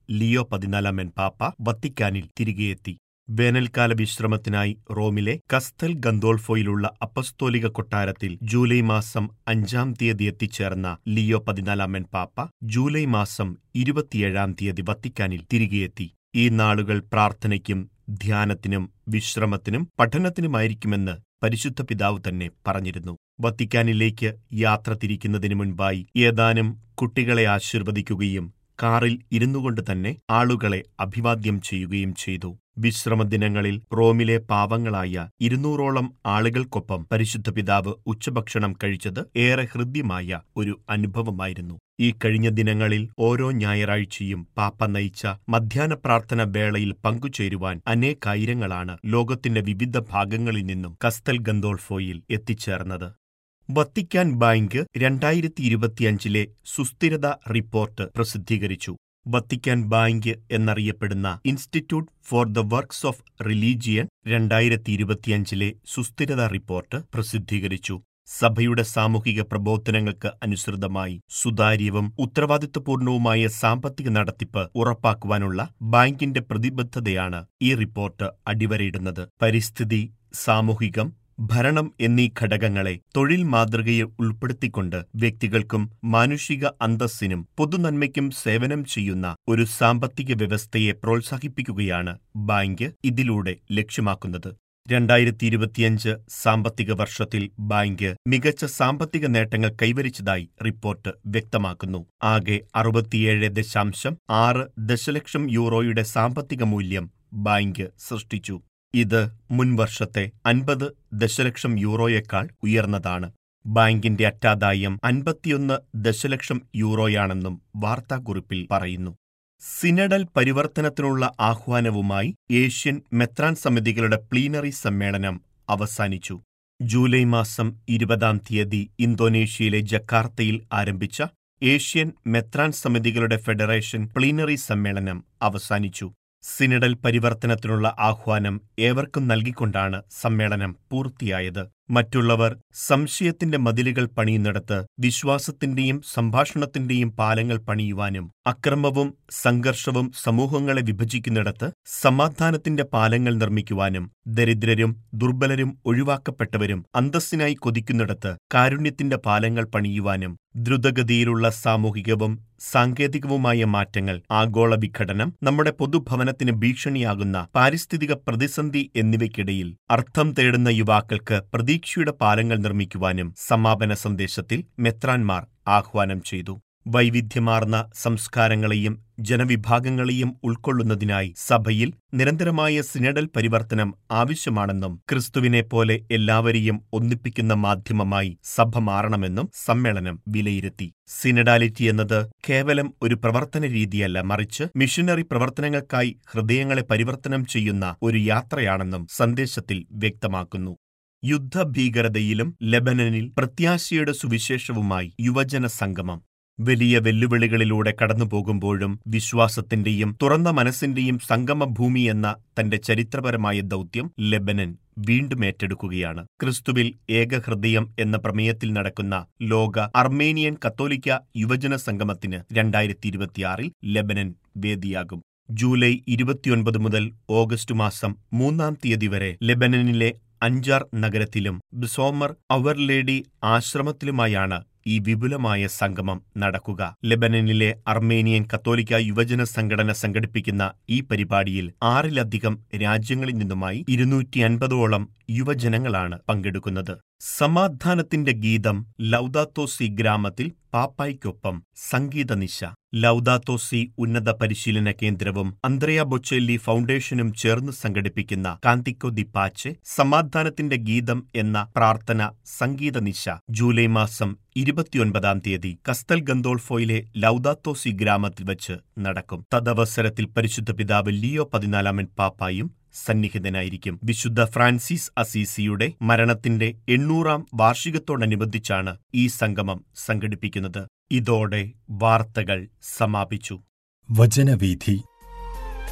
Leo പതിനാലാമൻ പാപ്പ വത്തിക്കാനിൽ തിരികെയെത്തി വേനൽക്കാല വിശ്രമത്തിനായി റോമിലെ കസ്തൽ ഗന്തോൾഫോയിലുള്ള അപ്പസ്തോലിക കൊട്ടാരത്തിൽ ജൂലൈ മാസം അഞ്ചാം തീയതി എത്തിച്ചേർന്ന ലിയോ പതിനാലാമൻ പാപ്പ ജൂലൈ മാസം ഇരുപത്തിയേഴാം തീയതി വത്തിക്കാനിൽ തിരികെയെത്തി ഈ നാളുകൾ പ്രാർത്ഥനയ്ക്കും ധ്യാനത്തിനും വിശ്രമത്തിനും പഠനത്തിനുമായിരിക്കുമെന്ന് പരിശുദ്ധ പിതാവ് തന്നെ പറഞ്ഞിരുന്നു വത്തിക്കാനിലേക്ക് യാത്ര തിരിക്കുന്നതിനു മുൻപായി ഏതാനും കുട്ടികളെ ആശീർവദിക്കുകയും കാറിൽ ഇരുന്നുകൊണ്ട് തന്നെ ആളുകളെ അഭിവാദ്യം ചെയ്യുകയും ചെയ്തു വിശ്രമദിനങ്ങളിൽ റോമിലെ പാവങ്ങളായ ഇരുന്നൂറോളം ആളുകൾക്കൊപ്പം പരിശുദ്ധ പിതാവ് ഉച്ചഭക്ഷണം കഴിച്ചത് ഏറെ ഹൃദ്യമായ ഒരു അനുഭവമായിരുന്നു ഈ കഴിഞ്ഞ ദിനങ്ങളിൽ ഓരോ ഞായറാഴ്ചയും പാപ്പ നയിച്ച മധ്യാഹ്ന പ്രാർത്ഥന വേളയിൽ പങ്കുചേരുവാൻ അനേകായിരങ്ങളാണ് ലോകത്തിന്റെ വിവിധ ഭാഗങ്ങളിൽ നിന്നും കസ്തൽ ഗന്തോൾഫോയിൽ എത്തിച്ചേർന്നത് വത്തിക്കാൻ ബാങ്ക് രണ്ടായിരത്തി ഇരുപത്തിയഞ്ചിലെ സുസ്ഥിരത റിപ്പോർട്ട് പ്രസിദ്ധീകരിച്ചു വത്തിക്കാൻ ബാങ്ക് എന്നറിയപ്പെടുന്ന institute for the works of religion രണ്ടായിരത്തി ഇരുപത്തിയഞ്ചിലെ സുസ്ഥിരത റിപ്പോർട്ട് പ്രസിദ്ധീകരിച്ചു സഭയുടെ സാമൂഹിക പ്രബോധനങ്ങൾക്ക് അനുസൃതമായി സുതാര്യവും ഉത്തരവാദിത്വപൂർണവുമായ സാമ്പത്തിക നടത്തിപ്പ് ഉറപ്പാക്കുവാനുള്ള ബാങ്കിന്റെ പ്രതിബദ്ധതയാണ് ഈ റിപ്പോർട്ട് അടിവരയിടുന്നത് പരിസ്ഥിതി സാമൂഹികം ഭരണം എന്നീ ഘടകങ്ങളെ തൊഴിൽ മാതൃകയിൽ ഉൾപ്പെടുത്തിക്കൊണ്ട് വ്യക്തികൾക്കും മാനുഷിക അന്തസ്സിനും പൊതുനന്മയ്ക്കും സേവനം ചെയ്യുന്ന ഒരു സാമ്പത്തിക വ്യവസ്ഥയെ പ്രോത്സാഹിപ്പിക്കുകയാണ് ബാങ്ക് ഇതിലൂടെ ലക്ഷ്യമാക്കുന്നത് രണ്ടായിരത്തി ഇരുപത്തിയഞ്ച് സാമ്പത്തിക വർഷത്തിൽ ബാങ്ക് മികച്ച സാമ്പത്തിക നേട്ടങ്ങൾ കൈവരിച്ചതായി റിപ്പോർട്ട് വ്യക്തമാക്കുന്നു ആകെ അറുപത്തിയേഴ് ദശാംശം ആറ് ദശലക്ഷം യൂറോയുടെ സാമ്പത്തിക മൂല്യം ബാങ്ക് സൃഷ്ടിച്ചു ഇത് മുൻവർഷത്തെ അൻപത് ദശലക്ഷം യൂറോയേക്കാൾ ഉയർന്നതാണ് ബാങ്കിന്റെ അറ്റാദായം അൻപത്തിയൊന്ന് ദശലക്ഷം യൂറോയാണെന്നും വാർത്താക്കുറിപ്പിൽ പറയുന്നു സിനഡൽ പരിവർത്തനത്തിനുള്ള ആഹ്വാനവുമായി ഏഷ്യൻ മെത്രാൻ സമിതികളുടെ പ്ലീനറി സമ്മേളനം അവസാനിച്ചു ജൂലൈ മാസം ഇരുപതാം തീയതി ഇന്തോനേഷ്യയിലെ ജക്കാർത്തയിൽ ആരംഭിച്ച ഏഷ്യൻ മെത്രാൻ സമിതികളുടെ ഫെഡറേഷൻ പ്ലീനറി സമ്മേളനം അവസാനിച്ചു സിനഡൽ പരിവർത്തനത്തിനുള്ള ആഹ്വാനം ഏവർക്കും നൽകിക്കൊണ്ടാണ് സമ്മേളനം പൂർത്തിയായത് മറ്റുള്ളവർ സംശയത്തിന്റെ മതിലുകൾ പണിയുന്നിടത്ത് വിശ്വാസത്തിന്റെയും സംഭാഷണത്തിന്റെയും പാലങ്ങൾ പണിയുവാനും അക്രമവും സംഘർഷവും സമൂഹങ്ങളെ വിഭജിക്കുന്നിടത്ത് സമാധാനത്തിന്റെ പാലങ്ങൾ നിർമ്മിക്കുവാനും ദരിദ്രരും ദുർബലരും ഒഴിവാക്കപ്പെട്ടവരും അന്തസ്സിനായി കൊതിക്കുന്നിടത്ത് കാരുണ്യത്തിന്റെ പാലങ്ങൾ പണിയുവാനും ദ്രുതഗതിയിലുള്ള സാമൂഹികവും സാങ്കേതികവുമായ മാറ്റങ്ങൾ ആഗോള വിഘടനം നമ്മുടെ പൊതുഭവനത്തിന് ഭീഷണിയാകുന്ന പാരിസ്ഥിതിക പ്രതിസന്ധി എന്നിവയ്ക്കിടയിൽ അർത്ഥം തേടുന്ന യുവാക്കൾക്ക് പ്രതീക്ഷയുടെ പാലങ്ങൾ നിർമ്മിക്കുവാനും സമാപന സന്ദേശത്തിൽ മെത്രാൻമാർ ആഹ്വാനം ചെയ്തു വൈവിധ്യമാർന്ന സംസ്കാരങ്ങളെയും ജനവിഭാഗങ്ങളെയും ഉൾക്കൊള്ളുന്നതിനായി സഭയിൽ നിരന്തരമായ സിനഡൽ പരിവർത്തനം ആവശ്യമാണെന്നും ക്രിസ്തുവിനെ പോലെ എല്ലാവരെയും ഒന്നിപ്പിക്കുന്ന മാധ്യമമായി സഭ മാറണമെന്നും സമ്മേളനം വിലയിരുത്തി സിനഡാലിറ്റി എന്നത് കേവലം ഒരു പ്രവർത്തന രീതിയല്ല മറിച്ച് മിഷനറി പ്രവർത്തനങ്ങൾക്കായി ഹൃദയങ്ങളെ പരിവർത്തനം ചെയ്യുന്ന ഒരു യാത്രയാണെന്നും സന്ദേശത്തിൽ വ്യക്തമാക്കുന്നു യുദ്ധഭീകരതയിലും ലെബനനിൽ പ്രത്യാശയുടെ സുവിശേഷവുമായി യുവജന സംഗമം വലിയ വെല്ലുവിളികളിലൂടെ കടന്നുപോകുമ്പോഴും വിശ്വാസത്തിന്റെയും തുറന്ന മനസ്സിന്റെയും സംഗമഭൂമി എന്ന തന്റെ ചരിത്രപരമായ ദൗത്യം ലെബനൻ വീണ്ടും ഏറ്റെടുക്കുകയാണ് ക്രിസ്തുവിൽ ഏകഹൃദയം എന്ന പ്രമേയത്തിൽ നടക്കുന്ന ലോക അർമേനിയൻ കത്തോലിക്ക യുവജന സംഗമത്തിന് രണ്ടായിരത്തി ഇരുപത്തിയാറിൽ ലെബനൻ വേദിയാകും ജൂലൈ ഇരുപത്തിയൊൻപത് മുതൽ ഓഗസ്റ്റ് മാസം മൂന്നാം തീയതി വരെ ലെബനനിലെ അഞ്ചാർ നഗരത്തിലും ബിസോമർ അവർ ലേഡി ആശ്രമത്തിലുമായാണ് ഈ വിപുലമായ സംഗമം നടക്കുക ലെബനനിലെ അർമേനിയൻ കത്തോലിക്ക യുവജന സംഘടന സംഘടിപ്പിക്കുന്ന ഈ പരിപാടിയിൽ ആറിലധികം രാജ്യങ്ങളിൽ നിന്നുമായി ഇരുന്നൂറ്റി അൻപതോളം യുവജനങ്ങളാണ് പങ്കെടുക്കുന്നത് സമാധാനത്തിന്റെ ഗീതം ലൗദാത്തോസി ഗ്രാമത്തിൽ പാപ്പായ്ക്കൊപ്പം സംഗീതനിശ ലൗദാത്തോസി ഉന്നത പരിശീലന കേന്ദ്രവും അന്ത്രയ ബൊച്ചെല്ലി ഫൗണ്ടേഷനും ചേർന്ന് സംഘടിപ്പിക്കുന്ന കാന്തിക്കോ ദി പാച്ചെ സമാധാനത്തിന്റെ ഗീതം എന്ന പ്രാർത്ഥന സംഗീതനിശ ജൂലൈ മാസം ഇരുപത്തിയൊൻപതാം തീയതി കസ്തൽ ഗന്തോൾഫോയിലെ ലൗദാത്തോസി ഗ്രാമത്തിൽ വച്ച് നടക്കും തദവസരത്തിൽ പരിശുദ്ധ പിതാവ് ലിയോ പതിനാലാമൻ പാപ്പായും സന്നിഹിതനായിരിക്കും വിശുദ്ധ ഫ്രാൻസിസ് അസീസിയുടെ മരണത്തിന്റെ എണ്ണൂറാം വാർഷികത്തോടനുബന്ധിച്ചാണ് ഈ സംഗമം സംഘടിപ്പിക്കുന്നത് ഇതോടെ വാർത്തകൾ സമാപിച്ചു വചനവീഥി